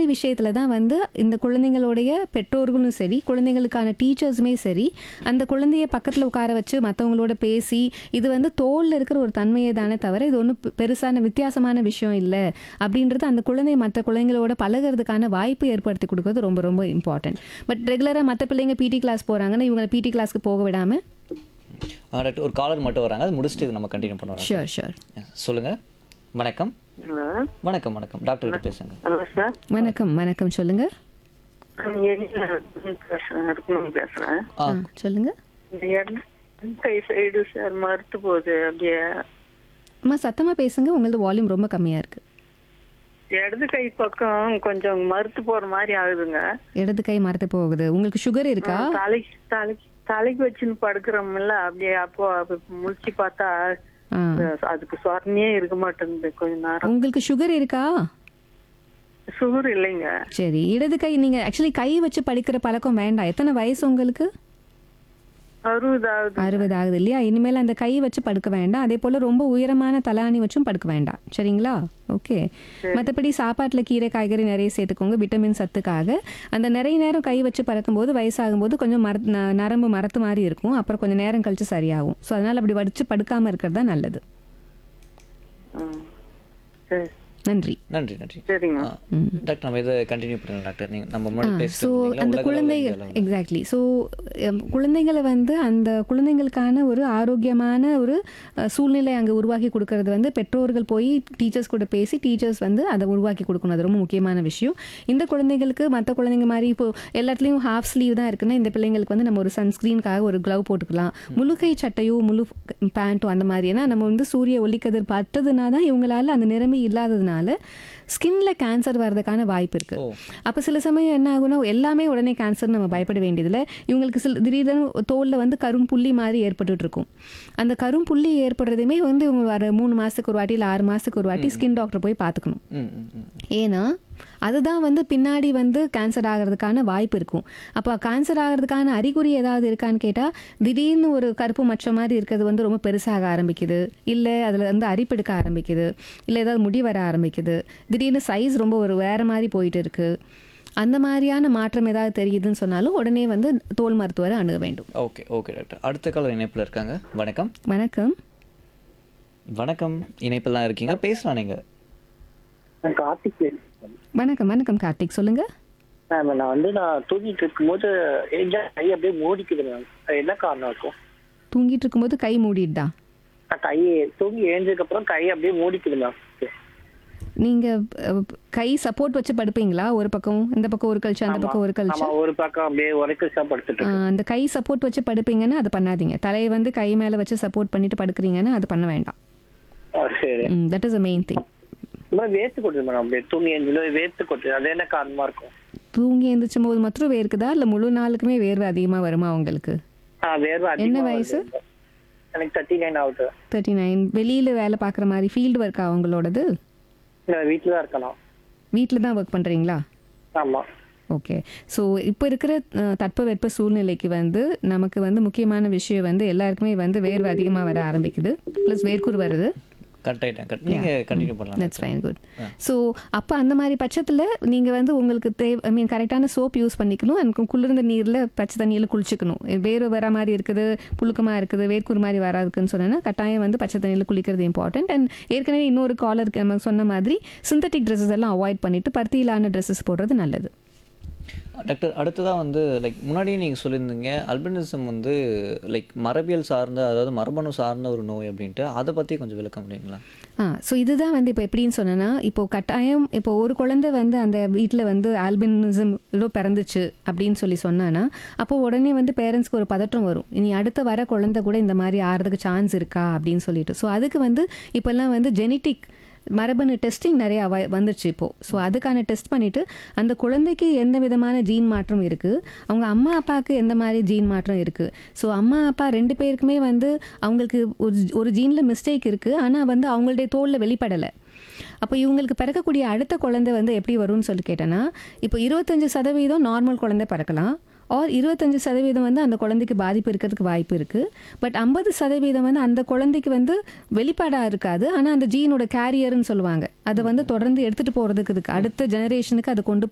மாதிரி விஷயத்துல தான் வந்து இந்த குழந்தைங்களுடைய பெற்றோர்களும் சரி குழந்தைங்களுக்கான டீச்சர்ஸுமே சரி அந்த குழந்தைய பக்கத்தில் உட்கார வச்சு மற்றவங்களோட பேசி இது வந்து தோல்ல இருக்கிற ஒரு தன்மையை தானே தவிர இது ஒன்றும் பெருசான வித்தியாசமான விஷயம் இல்லை அப்படின்றது அந்த குழந்தை மற்ற குழந்தைங்களோட பழகுறதுக்கான வாய்ப்பு ஏற்படுத்தி கொடுக்கறது ரொம்ப ரொம்ப இம்பார்ட்டன்ட் பட் ரெகுலராக மற்ற பிள்ளைங்க பிடி கிளாஸ் போகிறாங்கன்னா இவங்க பிடி கிளாஸ்க்கு போக விடாமல் ஆ, டாக்டர் ஒரு காலர் மட்டும் வராங்க அது முடிச்சுட்டு இது நம்ம கண்டினியூ பண்ணுவோம் ஷூர் ஷூர் சொல்லுங்க வணக்கம் ஹலோ வணக்கம் வணக்கம் டாக்டர் கிட்ட பேசுங்க ஹலோ சார் வணக்கம் வணக்கம் சொல்லுங்க பேசுறேன் இருக்கணும் பேசுறேன் ஆ ஆ சொல்லுங்க இந்த இடது கை சைடு சார் மறுத்து போகுது அப்படியே அம்மா சத்தமாக பேசுங்க உங்களது வால்யூம் ரொம்ப கம்மியாக இருக்கு இடது கை பக்கம் கொஞ்சம் மறுத்து போற மாதிரி ஆகுதுங்க இடது கை மரத்து போகுது உங்களுக்கு சுகர் இருக்கா தலைக்கு தலைக்கு தலைக்கு வச்சுன்னு படுக்கிறோம்ல அப்படியே அப்போ அப்ப முழிச்சு பார்த்தா ஆ. அதுக்கு சொரணையே இருக்க மாட்டேங்குது கொஞ்ச நேரம் உங்களுக்கு சுகர் இருக்கா சுகர் இல்லைங்க சரி இடது கை நீங்க ஆக்சுவலி கை வச்சு படிக்கிற பழக்கம் வேண்டாம் எத்தனை வயசு உங்களுக்கு அறுபதாவது அறுபது ஆகுது இல்லையா இனிமேல் அந்த கை வச்சு படுக்க வேண்டாம் அதே போல ரொம்ப உயரமான தலாணி வச்சும் படுக்க வேண்டாம் சரிங்களா ஓகே மற்றபடி சாப்பாட்டில் கீரை காய்கறி நிறைய சேர்த்துக்கோங்க விட்டமின் சத்துக்காக அந்த நிறைய நேரம் கை வச்சு பறக்கும்போது வயசாகும்போது கொஞ்சம் மர ந- நரம்பு மரத்து மாதிரி இருக்கும் அப்புறம் கொஞ்சம் நேரம் கழிச்சு சரியாகும் ஸோ அதனால் அப்படி வடிச்சு படுக்காமல் இருக்கிறது தான் நல்லது ம். சரி நன்றி நன்றி நன்றி சரிங்க ஆ, டாக்டர் நம்ம இதை கண்டினியூ பண்ணுறோம் டாக்டர் நீங்க நம்ம முன்னாடி ஸோ பேசிட்டு அந்த குழந்தைகள் எக்ஸாக்ட்லி ஸோ குழந்தைங்களை வந்து அந்த குழந்தைங்களுக்கான ஒரு ஆரோக்கியமான ஒரு அஹ், சூழ்நிலை அங்கே உருவாக்கி கொடுக்கறது வந்து பெற்றோர்கள் போய் டீச்சர்ஸ் கூட பேசி டீச்சர்ஸ் வந்து அதை உருவாக்கி கொடுக்கணும் அது ரொம்ப முக்கியமான விஷயம் இந்த குழந்தைங்களுக்கு மற்ற குழந்தைங்க மாதிரி இப்போ எல்லாத்துலேயும் ஹாஃப் ஸ்லீவ் தான் இருக்குன்னா இந்த பிள்ளைங்களுக்கு வந்து நம்ம ஒரு சன்ஸ்க்ரீனுக்காக ஒரு க்ளவ் போட்டுக்கலாம் முழுக்கை சட்டையோ முழு பேண்ட்டோ அந்த மாதிரி ஏன்னா நம்ம வந்து சூரிய ஒளிக்கதிர் பட்டதுனா தான் இவங்களால அந்த நிறமே இல்லாததுனால ஸ்கின்ல கேன்சர் வர்றதுக்கான வாய்ப்பு இருக்கு ஓ. அப்போ சில சமயம் என்ன ஆகும்னா எல்லாமே உடனே கேன்சர் நம்ம பயப்பட வேண்டியதில்லை இவங்களுக்கு சில திடீர்னு தோலில் வந்து கரும் புள்ளி மாதிரி ஏற்பட்டுட்டு இருக்கும் அந்த கரும் புள்ளி ஏற்படுறதுமே வந்து இவங்க வர மூணு மாதத்துக்கு ஒரு வாட்டி இல்லை ஆறு மாதத்துக்கு ஒரு வாட்டி ஸ்கின் டாக்டர் போய் பார்த்துக்கணும் ம் ம் ம் ஏன்னா அதுதான் வந்து பின்னாடி வந்து கேன்சர் ஆகிறதுக்கான வாய்ப்பு இருக்கும் அப்போ கேன்சர் ஆகிறதுக்கான அறிகுறி ஏதாவது இருக்கான்னு கேட்டால் திடீர்னு ஒரு கருப்பு மச்சம் மாதிரி இருக்கிறது வந்து ரொம்ப பெருசாக ஆரம்பிக்குது இல்லை அதில் வந்து அரிப்பெடுக்க ஆரம்பிக்குது இல்லை ஏதாவது முடி வர ஆரம்பிக்குது திடீர்னு சைஸ் ரொம்ப ஒரு வேறு மாதிரி போயிட்டு இருக்கு அந்த மாதிரியான மாற்றம் ஏதாவது தெரியுதுன்னு சொன்னாலும் உடனே வந்து தோல் மருத்துவரை அணுக வேண்டும் ஓகே ஓகே டாக்டர் அடுத்த காலர் இணைப்பில் இருக்காங்க வணக்கம் வணக்கம் வணக்கம் இணைப்பில் தான் இருக்கீங்க பேசலாம் நீங்கள் நான் கார்த்திக் பேசுறேன். வணக்கம் வணக்கம் கார்த்திக் சொல்லுங்கள் மேம் நான் வந்து நான் தூங்கிட்டு இருக்கும்போது எங்க கை அப்படியே மூடிக்குது மேம் அது என்ன காரணம் இருக்கும் தூங்கிட்டு இருக்கும்போது கை மூடிடுதா நான் கை தூங்கி எழுந்ததுக்கு அப்புறம் கை அப்படியே மூடிக்குது மேம் நீங்கள் கை சப்போர்ட் வச்சு படுப்பீங்களா ஒரு பக்கம் இந்த பக்கம் ஒரு கழிச்சு அந்த பக்கம் ஒரு கழிச்சு ஆமா ஒரு பக்கம் அப்படியே உரைக்கசா படுத்துட்டு ஆ, இருக்கு அந்த கை சப்போர்ட் வச்சு படுப்பீங்கன்னா அது பண்ணாதீங்க தலையை வந்து கை மேலே வச்சு சப்போர்ட் பண்ணிட்டு படுக்கிறீங்கன்னா அது பண்ண வேண்டாம் ஆ, சரி that is a main thing இந்த மாதிரி வேர்த்து கொட்டுது மேடம் அப்படியே தூங்கி எழுந்தது வேர்த்து கொட்டுது அது என்ன காரணமா இருக்கும் தூங்கி எந்திரிச்சும் போது மாத்திரம் வேர்க்குதா இல்லை முழு நாளுக்குமே வேர்வை அதிகமாக வருமா உங்களுக்கு ஆ வேர்வை என்ன அதிகமா வயசு? வருது. எனக்கு தேர்ட்டி நைன் ஆகுது தேர்ட்டி நைன் வெளியில் வேலை பார்க்குற மாதிரி ஃபீல்டு ஒர்க்கா அவங்களோடது நான் வீட்டுல தான் இருக்கலாம் வீட்டில் தான் ஒர்க் பண்ணுறீங்களா ஆமா ஓகே ஸோ இப்போ இருக்கிற அஹ், தட்பவெட்ப சூழ்நிலைக்கு வந்து நமக்கு வந்து முக்கியமான விஷயம் வந்து எல்லாருக்குமே வந்து வேர்வை அதிகமாக வர ஆரம்பிக்குது ப்ளஸ் வேர்க்குரு வருது கட் ஆகிட்டேன் கட் நீங்கள் கண்டினியூ பண்ணலாம் தட்ஸ் ஃபைன் குட் ஸோ அப்போ அந்த மாதிரி பட்சத்தில் நீங்கள் வந்து உங்களுக்கு தேவை ஐ மீன் கரெக்டான சோப் யூஸ் பண்ணிக்கணும் எனக்கு குளிர்ந்த நீரில் பச்சை தண்ணியில் குளிச்சுக்கணும் வேர்வை வர மாதிரி இருக்குது புழுக்கமாக இருக்குது வேர்க்குரு மாதிரி வராதுக்குன்னு சொன்னேன்னா கட்டாயம் வந்து பச்சை தண்ணியில் குளிக்கிறது இம்பார்ட்டன்ட் அண்ட் ஏற்கனவே இன்னொரு காலருக்கு நம்ம சொன்ன மாதிரி சிந்தட்டிக் ட்ரெஸ்ஸஸ் எல்லாம் அவாய்ட் பண்ணிட்டு பருத்தியிலான ட்ரெஸ்ஸஸ் போடுறது நல்லது டாக்டர் அடுத்ததாக வந்து லைக் முன்னாடியே நீங்கள் சொல்லியிருந்தீங்க அல்பினிசம் வந்து லைக் மரபியல் சார்ந்த அதாவது மரபணு சார்ந்த ஒரு நோய் அப்படின்ட்டு அதை பற்றி கொஞ்சம் விளக்க முடியுங்களா ஆ ஸோ இதுதான் வந்து இப்போ எப்படின்னு சொன்னேன்னா இப்போ கட்டாயம் இப்போ ஒரு குழந்தை வந்து அந்த வீட்டில் வந்து ஆல்பினிசம் ஏதோ பிறந்துச்சு அப்படின்னு சொல்லி சொன்னான்னா அப்போ உடனே வந்து பேரண்ட்ஸ்க்கு ஒரு பதற்றம் வரும் இனி அடுத்த வர குழந்தை கூட இந்த மாதிரி ஆறதுக்கு சான்ஸ் இருக்கா அப்படின்னு சொல்லிட்டு ஸோ அதுக்கு வந்து இப்போல்லாம் வந்து ஜெனட்டிக் மரபணு டெஸ்டிங் நிறைய வ- வந்துருச்சு இப்போது ஸோ அதுக்கான டெஸ்ட் பண்ணிவிட்டு அந்த குழந்தைக்கு எந்த விதமான ஜீன் மாற்றம் இருக்குது அவங்க அம்மா அப்பாவுக்கு எந்த மாதிரி ஜீன் மாற்றம் இருக்குது ஸோ அம்மா அப்பா ரெண்டு பேருக்குமே வந்து அவங்களுக்கு ஒரு ஒரு ஜீனில் மிஸ்டேக் இருக்குது ஆனால் வந்து அவங்களுடைய தோலில் வெளிப்படலை அப்போ இவங்களுக்கு பிறக்கக்கூடிய அடுத்த குழந்தை வந்து எப்படி வரும்னு சொல்லி கேட்டேன்னா இப்போ இருபத்தஞ்சு சதவீதம் நார்மல் குழந்தை பிறக்கலாம் ஆர் இருபத்தஞ்சு சதவீதம் வந்து அந்த குழந்தைக்கு பாதிப்பு இருக்கிறதுக்கு வாய்ப்பு இருக்குது பட் ஐம்பது சதவீதம் வந்து அந்த குழந்தைக்கு வந்து வெளிப்பாடாக இருக்காது ஆனால் அந்த ஜீனோட கேரியர்னு சொல்லுவாங்க அதை வந்து தொடர்ந்து எடுத்துகிட்டு போகிறதுக்கு இதுக்கு அடுத்த ஜெனரேஷனுக்கு அதை கொண்டு